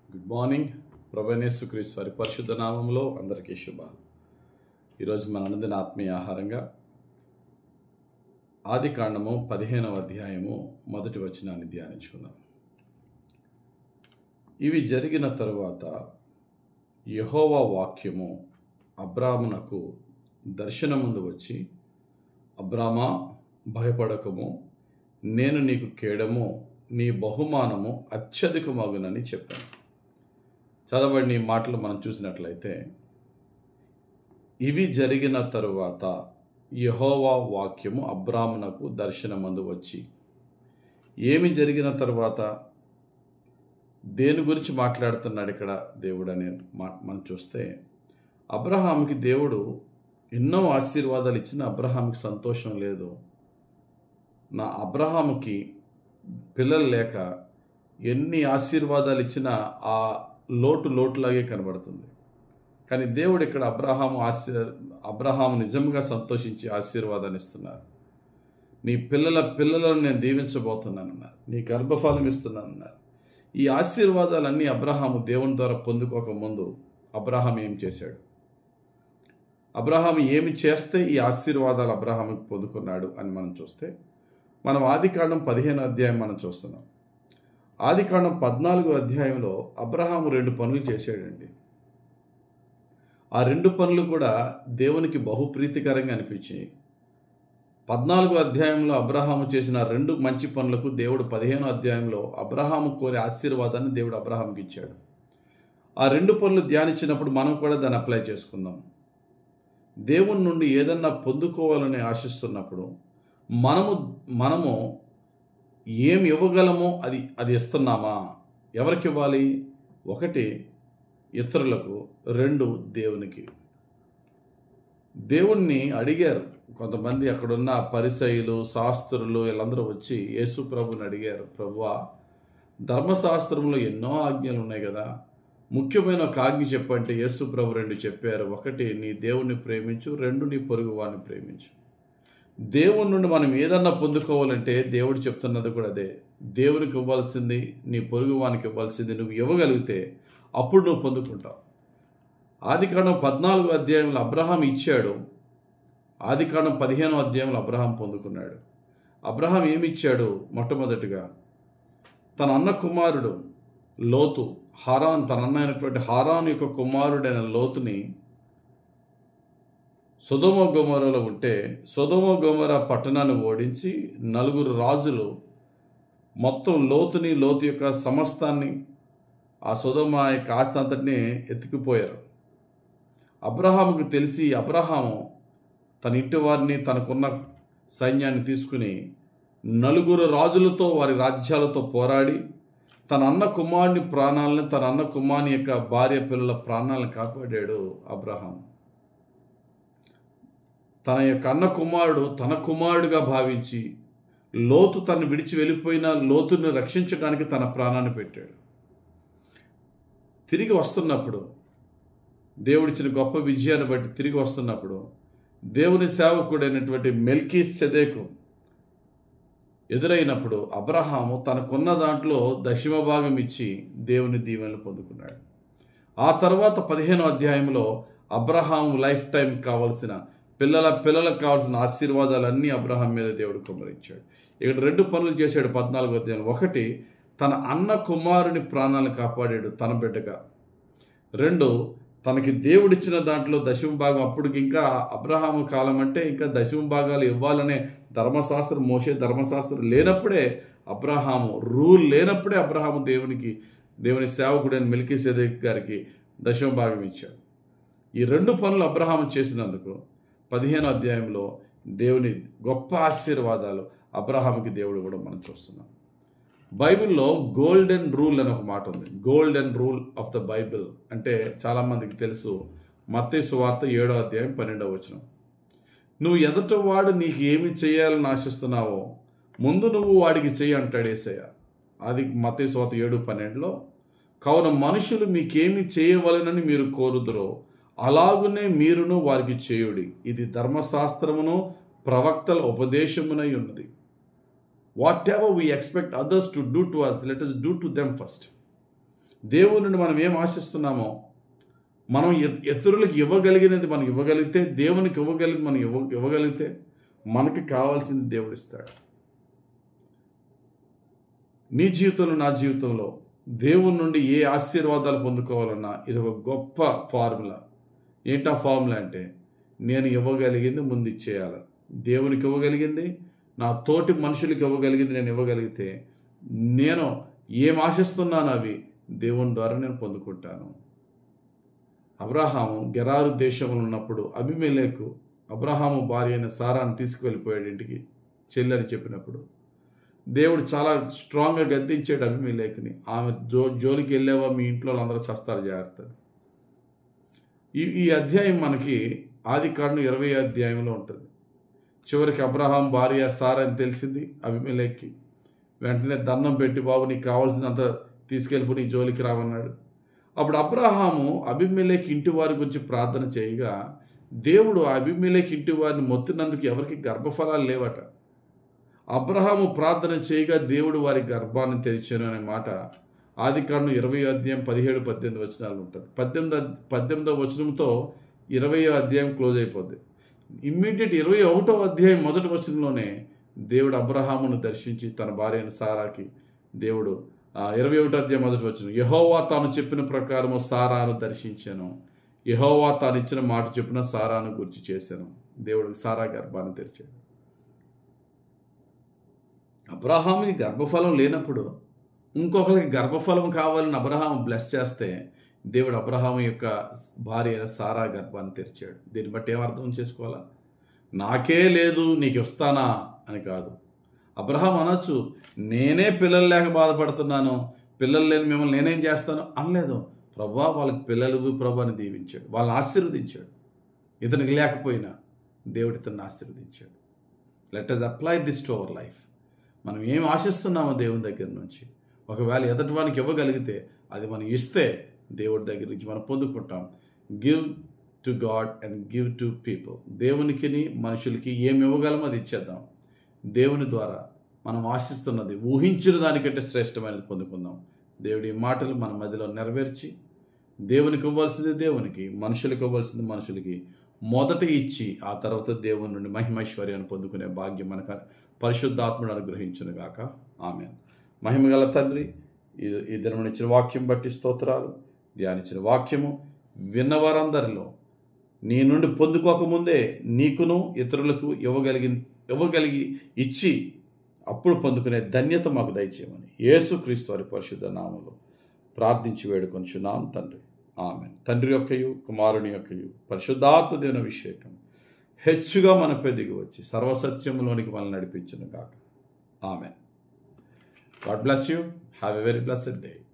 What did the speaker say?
good morning ప్రభనేసు క్రీస్తు వారి పరిశుద్ధ నామంలో అందరికీ శుభాలు ఈరోజు మన అనుదిన ఆత్మీయ ఆహారంగా ఆది కాండము పదిహేనవ అధ్యాయము మొదటి వచనాన్ని ధ్యానించుకుందాం ఇవి జరిగిన తరువాత యహోవా వాక్యము అబ్రామునకు దర్శనముందు వచ్చి అబ్రామా భయపడకము నేను నీకు కేడము నీ బహుమానము అత్యధికమగునని చెప్పాను చదవండి ఈ మాటలు మనం చూసినట్లయితే ఇవి జరిగిన తరువాత యహోవా వాక్యము అబ్రామునకు దర్శనమందు వచ్చి ఏమి జరిగిన తరువాత దేని గురించి మాట్లాడుతున్నాడు ఇక్కడ దేవుడు అనే మా మనం చూస్తే అబ్రహాంకి దేవుడు ఎన్నో ఆశీర్వాదాలు ఇచ్చిన అబ్రహాంకి సంతోషం లేదు నా అబ్రహాముకి పిల్లలు లేక ఎన్ని ఆశీర్వాదాలు ఇచ్చినా ఆ లోటు లోటులాగే కనబడుతుంది కానీ దేవుడు ఇక్కడ అబ్రహాము ఆశీర్ అబ్రహాము నిజంగా సంతోషించి ఆశీర్వాదాన్ని ఇస్తున్నారు నీ పిల్లల పిల్లలను నేను దీవించబోతున్నానన్నారు నీ గర్భఫలం ఇస్తున్నానన్నారు ఈ ఆశీర్వాదాలన్నీ అబ్రహాము దేవుని ద్వారా పొందుకోక ముందు అబ్రహాం ఏం చేశాడు అబ్రహాం ఏమి చేస్తే ఈ ఆశీర్వాదాలు అబ్రహాముకి పొందుకున్నాడు అని మనం చూస్తే మనం ఆదికాండం పదిహేను అధ్యాయం మనం చూస్తున్నాం ఆదికాండం పద్నాలుగో అధ్యాయంలో అబ్రహాము రెండు పనులు చేశాడండి ఆ రెండు పనులు కూడా దేవునికి బహుప్రీతికరంగా అనిపించాయి పద్నాలుగో అధ్యాయంలో అబ్రహాము చేసిన రెండు మంచి పనులకు దేవుడు పదిహేనో అధ్యాయంలో అబ్రహాము కోరే ఆశీర్వాదాన్ని దేవుడు అబ్రహాంకి ఇచ్చాడు ఆ రెండు పనులు ధ్యానించినప్పుడు మనం కూడా దాన్ని అప్లై చేసుకుందాం దేవుని నుండి ఏదన్నా పొందుకోవాలని ఆశిస్తున్నప్పుడు మనము మనము ఏమి ఇవ్వగలమో అది అది ఇస్తున్నామా ఎవరికి ఇవ్వాలి ఒకటి ఇతరులకు రెండు దేవునికి దేవుణ్ణి అడిగారు కొంతమంది అక్కడున్న పరిసయులు శాస్త్రులు వీళ్ళందరూ వచ్చి యేసు ప్రభుని అడిగారు ప్రభువా ధర్మశాస్త్రంలో ఎన్నో ఆజ్ఞలు ఉన్నాయి కదా ముఖ్యమైన ఒక ఆజ్ఞ చెప్పంటే యేసు ప్రభు రెండు చెప్పారు ఒకటి నీ దేవుణ్ణి ప్రేమించు రెండు నీ పొరుగు వాడిని ప్రేమించు దేవుని నుండి మనం ఏదన్నా పొందుకోవాలంటే దేవుడు చెప్తున్నది కూడా అదే దేవునికి ఇవ్వాల్సింది నీ పొరుగు వానికి ఇవ్వాల్సింది నువ్వు ఇవ్వగలిగితే అప్పుడు నువ్వు పొందుకుంటావు ఆదికాండం పద్నాలుగు అధ్యాయంలో అబ్రహాం ఇచ్చాడు ఆదికాండం పదిహేను అధ్యాయంలో అబ్రహాం పొందుకున్నాడు అబ్రహాం ఏమి ఇచ్చాడు మొట్టమొదటిగా తన అన్న కుమారుడు లోతు హారాన్ తన అన్న అయినటువంటి హారాన్ యొక్క కుమారుడైన లోతుని సుధమ గోమరలో ఉంటే సుధమ గోమర పట్టణాన్ని ఓడించి నలుగురు రాజులు మొత్తం లోతుని లోతు యొక్క సమస్తాన్ని ఆ సుధమ యొక్క ఆస్తి అంతటిని ఎత్తుకుపోయారు అబ్రహాముకు తెలిసి అబ్రహాము తన ఇంటి వారిని తనకున్న సైన్యాన్ని తీసుకుని నలుగురు రాజులతో వారి రాజ్యాలతో పోరాడి తన అన్న కుమారుని ప్రాణాలను తన అన్న కుమారుని యొక్క భార్య పిల్లల ప్రాణాలను కాపాడాడు అబ్రహాం తన యొక్క అన్న కుమారుడు తన కుమారుడుగా భావించి లోతు తను విడిచి వెళ్ళిపోయిన లోతుని రక్షించడానికి తన ప్రాణాన్ని పెట్టాడు తిరిగి వస్తున్నప్పుడు దేవుడిచ్చిన గొప్ప విజయాన్ని బట్టి తిరిగి వస్తున్నప్పుడు దేవుని సేవకుడైనటువంటి మెల్కీ సెదేకు ఎదురైనప్పుడు అబ్రహాము తనకున్న దాంట్లో దశమ భాగం ఇచ్చి దేవుని దీవెనలు పొందుకున్నాడు ఆ తర్వాత పదిహేనో అధ్యాయంలో అబ్రహాము లైఫ్ టైం కావలసిన పిల్లల పిల్లలకు కావాల్సిన ఆశీర్వాదాలన్నీ అబ్రహాం మీద దేవుడు కుమ్మరించాడు ఇక్కడ రెండు పనులు చేశాడు పద్నాలుగో అధ్యాయం ఒకటి తన అన్న కుమారుని ప్రాణాలను కాపాడాడు తన బిడ్డగా రెండు తనకి దేవుడిచ్చిన దాంట్లో దశమ భాగం అప్పటికి ఇంకా అబ్రహాము కాలం అంటే ఇంకా దశమ భాగాలు ఇవ్వాలనే ధర్మశాస్త్రం మోసే ధర్మశాస్త్రం లేనప్పుడే అబ్రహాము రూల్ లేనప్పుడే అబ్రహాము దేవునికి దేవుని సేవకుడైన మిల్కీ సెదేక్ గారికి దశమ భాగం ఇచ్చాడు ఈ రెండు పనులు అబ్రహాము చేసినందుకు పదిహేను అధ్యాయంలో దేవుని గొప్ప ఆశీర్వాదాలు అబ్రహాముకి దేవుడు కూడా మనం చూస్తున్నాం బైబిల్లో గోల్డెన్ రూల్ అని ఒక మాట ఉంది golden rule of the Bible అంటే చాలామందికి తెలుసు మత్తయి సువార్త ఏడో అధ్యాయం పన్నెండవ వచనం నువ్వు ఎదట వాడు నీకు ఏమి చేయాలని ఆశిస్తున్నావో ముందు నువ్వు వాడికి చెయ్యి అంటాడు ఏసయ్య అది మత్తయి సువార్త ఏడు పన్నెండులో కావున మనుషులు మీకేమి చేయవలనని మీరు కోరుదురో అలాగునే మీరును వారికి చేయుడి ఇది ధర్మశాస్త్రమును ప్రవక్తల ఉపదేశమునై ఉన్నది whatever we expect others to do to us let us do to them first దేవుని నుండి మనం ఏం ఆశిస్తున్నామో మనం ఇ- ఇతరులకు ఇవ్వగలిగినది మనం ఇవ్వగలిగితే దేవునికి ఇవ్వగలిగింది మనం ఇవ్వ ఇవ్వగలిగితే మనకి కావాల్సింది దేవుడు ఇస్తాడు నీ జీవితంలో నా జీవితంలో దేవుని నుండి ఏ ఆశీర్వాదాలు పొందుకోవాలన్నా ఇది ఒక గొప్ప ఫార్ములా ఏంటా ఫార్ములా అంటే నేను ఇవ్వగలిగింది ముందు ఇచ్చేయాలి దేవునికి ఇవ్వగలిగింది నా తోటి మనుషులకి ఇవ్వగలిగింది నేను ఇవ్వగలిగితే నేను ఏం ఆశిస్తున్నాను అవి దేవుని ద్వారా నేను పొందుకుంటాను అబ్రహాము గెరారు దేశంలో ఉన్నప్పుడు అభిమేలేకు అబ్రహాము భార్య అయిన సారాన్ని తీసుకువెళ్ళిపోయాడు ఇంటికి చెల్లని చెప్పినప్పుడు దేవుడు చాలా స్ట్రాంగ్గా గద్దించాడు అభిమేలేకుని ఆమె జో జోలికి వెళ్ళావా మీ ఇంట్లో అందరూ చస్తారు జాగ్రత్త ఈ ఈ అధ్యాయం మనకి ఆది కాండం ఇరవై అధ్యాయంలో ఉంటుంది చివరికి అబ్రహాం భార్య సారా అని తెలిసింది అభిమేలేక్కి వెంటనే దండం పెట్టి బాబు నీకు కావాల్సినంత తీసుకెళ్ళిపో నీ జోలికి రావన్నాడు అప్పుడు అబ్రహాము అభిమేలేక్ ఇంటి వారి గురించి ప్రార్థన చేయగా దేవుడు ఆ అభిమేలేక్ ఇంటి వారిని మొత్తినందుకు ఎవరికి గర్భఫలాలు లేవట అబ్రహాము ప్రార్థన చేయగా దేవుడు వారి గర్భాన్ని తెరిచాను అనే మాట ఆది కాండం ఇరవై అధ్యాయం పదిహేడు పద్దెనిమిది వచనాలు ఉంటుంది పద్దెనిమిది అద్- పద్దెనిమిదవ వచనంతో ఇరవై అధ్యాయం క్లోజ్ అయిపోద్ది ఇమ్మీడియట్ ఇరవై ఒకటో అధ్యాయం మొదటి వచనంలోనే దేవుడు అబ్రహామును దర్శించి తన భార్య అయిన సారాకి దేవుడు ఆ, ఇరవై ఒకటో అధ్యాయం మొదటి వచనం యహోవా తాను చెప్పిన ప్రకారము సారాను దర్శించాను యహోవా తాను ఇచ్చిన మాట చెప్పిన సారాను గుర్చి చేశాను దేవుడికి సారా గర్భాన్ని తెరిచాడు అబ్రహాముకి గర్భఫలం లేనప్పుడు ఇంకొకరికి గర్భఫలం కావాలని అబ్రహాం బ్లెస్ చేస్తే దేవుడు అబ్రహాం యొక్క భార్య అయిన సారా గర్భాన్ని తెరిచాడు దీన్ని బట్టి ఏం అర్థం చేసుకోవాలా నాకే లేదు నీకు ఇస్తానా అని కాదు అబ్రహాం అనొచ్చు నేనే పిల్లలు లేక బాధపడుతున్నాను పిల్లలు లేని మిమ్మల్ని నేనేం చేస్తాను అనలేదు ప్రభా వాళ్ళకి పిల్లలు ప్రభాని దీవించాడు వాళ్ళని ఆశీర్వదించాడు ఇతనికి లేకపోయినా దేవుడు ఇతన్ని ఆశీర్వదించాడు let us apply this to our life మనం ఏం ఆశిస్తున్నామో దేవుని దగ్గర నుంచి ఒకవేళ ఎదటివానికి ఇవ్వగలిగితే అది మనం ఇస్తే దేవుడి దగ్గర నుంచి మనం పొందుకుంటాం give to God and give to people దేవునికి మనుషులకి ఏమి ఇవ్వగలమో అది ఇచ్చేద్దాం దేవుని ద్వారా మనం ఆశిస్తున్నది ఊహించిన దానికంటే శ్రేష్టమైనది పొందుకుందాం దేవుడి ఈ మాటలు మన మధ్యలో నెరవేర్చి దేవునికి ఇవ్వాల్సింది దేవునికి మనుషులకు ఇవ్వాల్సింది మనుషులకి మొదట ఇచ్చి ఆ తర్వాత దేవుని నుండి మహిమైశ్వర్యాన్ని పొందుకునే భాగ్యం మనకు పరిశుద్ధాత్ముడు అనుగ్రహించును గాక ఆమె మహిమగల తండ్రి ఈ ఈ దినం ఇచ్చిన వాక్యం బట్టి స్తోత్రాలు ధ్యానించిన వాక్యము విన్నవారందరిలో నీ నుండి పొందుకోకముందే నీకును ఇతరులకు ఇవ్వగలిగి ఇవ్వగలిగి ఇచ్చి అప్పుడు పొందుకునే ధన్యత మాకు దయచేయమని యేసుక్రీస్తు వారి పరిశుద్ధ నామములో ప్రార్థించి వేడుకొంచున్నాం తండ్రి ఆమె తండ్రి యొక్కయు కుమారుని యొక్కయు పరిశుద్ధాత్మ దేవుని అభిషేకం హెచ్చుగా మనపై దిగి వచ్చి సర్వసత్యములోనికి మనల్ని నడిపించును కాక ఆమె God bless you have a very blessed day